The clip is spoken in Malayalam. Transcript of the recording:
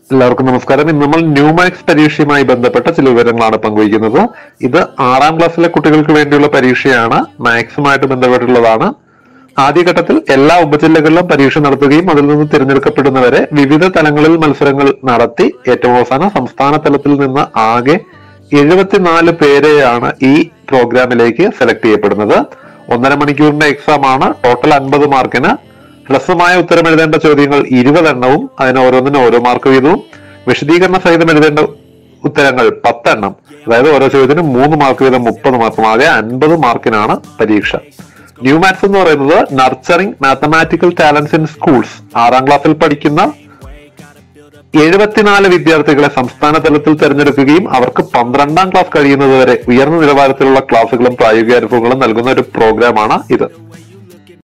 എല്ലാവർക്കും നമസ്കാരം ഇന്ന് നമ്മൾ ന്യൂമാക്സ് പരീക്ഷയുമായി ബന്ധപ്പെട്ട ചില വിവരങ്ങളാണ് പങ്കുവയ്ക്കുന്നത് ഇത് ആറാം ക്ലാസ്സിലെ കുട്ടികൾക്ക് വേണ്ടിയുള്ള പരീക്ഷയാണ് മാത്സുമായിട്ട് ബന്ധപ്പെട്ടുള്ളതാണ് ആദ്യഘട്ടത്തിൽ എല്ലാ ഉപജില്ലകളിലും പരീക്ഷ നടത്തുകയും അതിൽ നിന്ന് തിരഞ്ഞെടുക്കപ്പെടുന്നവരെ വിവിധ തലങ്ങളിൽ മത്സരങ്ങൾ നടത്തി ഏറ്റവും അവസാനം സംസ്ഥാന തലത്തിൽ നിന്ന് ആകെ എഴുപത്തിനാല് പേരെയാണ് ഈ പ്രോഗ്രാമിലേക്ക് സെലക്ട് ചെയ്യപ്പെടുന്നത് ഒന്നര മണിക്കൂറിന്റെ എക്സാം ആണ് ടോട്ടൽ അൻപത് മാർക്കിന് ഹ്രസ്വമായ ഉത്തരം എഴുതേണ്ട ചോദ്യങ്ങൾ ഇരുപതെണ്ണവും അതിന് ഓരോന്നിനും ഓരോ മാർക്ക് വീതവും വിശദീകരണ സഹിതം എഴുതേണ്ട ഉത്തരങ്ങൾ പത്തെണ്ണം അതായത് ഓരോ ചോദ്യത്തിനും മൂന്ന് മാർക്ക് വീതം മുപ്പത് മാർക്കും ആകെ അൻപത് മാർക്കിനാണ് പരീക്ഷ ന്യൂ മാത്സ് എന്ന് പറയുന്നത് nurturing mathematical talents in schools ആറാം ക്ലാസ്സിൽ പഠിക്കുന്ന എഴുപത്തിനാല് വിദ്യാർത്ഥികളെ സംസ്ഥാന തലത്തിൽ തെരഞ്ഞെടുക്കുകയും അവർക്ക് പന്ത്രണ്ടാം ക്ലാസ് കഴിയുന്നത് വരെ ഉയർന്ന നിലവാരത്തിലുള്ള ക്ലാസുകളും പ്രായോഗിക അനുഭവങ്ങളും നൽകുന്ന ഒരു പ്രോഗ്രാമാണ് ഇത്